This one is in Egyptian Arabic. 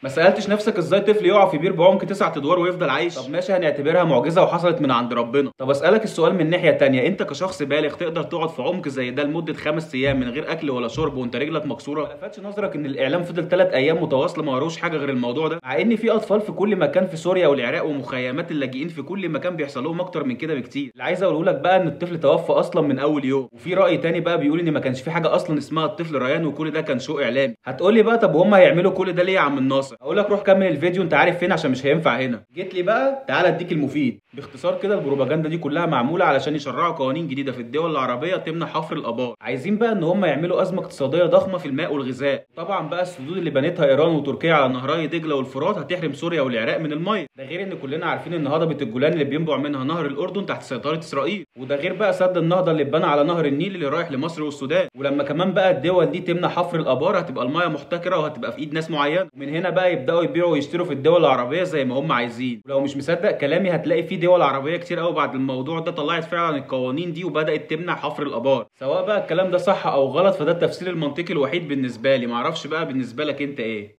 ما سالتش نفسك ازاي طفل يقع في بير بعمق تسعة ادوار ويفضل عايش طب ماشي هنعتبرها معجزه وحصلت من عند ربنا طب اسالك السؤال من ناحيه تانية انت كشخص بالغ تقدر تقعد في عمق زي ده لمده خمس ايام من غير اكل ولا شرب وانت رجلك مكسوره ما لفتش نظرك ان الاعلام فضل ثلاث ايام متواصله ما وروش حاجه غير الموضوع ده مع ان في اطفال في كل مكان في سوريا والعراق ومخيمات اللاجئين في كل مكان بيحصل لهم اكتر من كده بكتير اللي عايز اقوله لك بقى ان الطفل توفى اصلا من اول يوم وفي راي تاني بقى بيقول ان ما كانش في حاجه اصلا اسمها الطفل ريان وكل ده كان شو اعلامي هتقول لي بقى طب هم هيعملوا كل ده ليه يا عم الناصر اقول لك روح كمل الفيديو انت عارف فين عشان مش هينفع هنا جيت لي بقى تعالى اديك المفيد باختصار كده البروباجندا دي كلها معموله علشان يشرعوا قوانين جديده في الدول العربيه تمنع حفر الابار عايزين بقى ان هم يعملوا ازمه اقتصاديه ضخمه في الماء والغذاء طبعا بقى السدود اللي بنتها ايران وتركيا على نهري دجله والفرات هتحرم سوريا والعراق من الميه ده غير ان كلنا عارفين ان هضبه الجولان اللي بينبع منها نهر الاردن تحت سيطره اسرائيل وده غير بقى سد النهضه اللي اتبنى على نهر النيل اللي رايح لمصر والسودان ولما كمان بقى الدول دي تمنع حفر الابار هتبقى الميه محتكره وهتبقى في ايد ناس معينه ومن هنا بقى يبداوا يبيعوا ويشتروا في الدول العربيه زي ما هم عايزين ولو مش مصدق كلامي هتلاقي في دول عربيه كتير قوي بعد الموضوع ده طلعت فعلا القوانين دي وبدات تمنع حفر الابار سواء بقى الكلام ده صح او غلط فده التفسير المنطقي الوحيد بالنسبه لي معرفش بقى بالنسبه لك انت ايه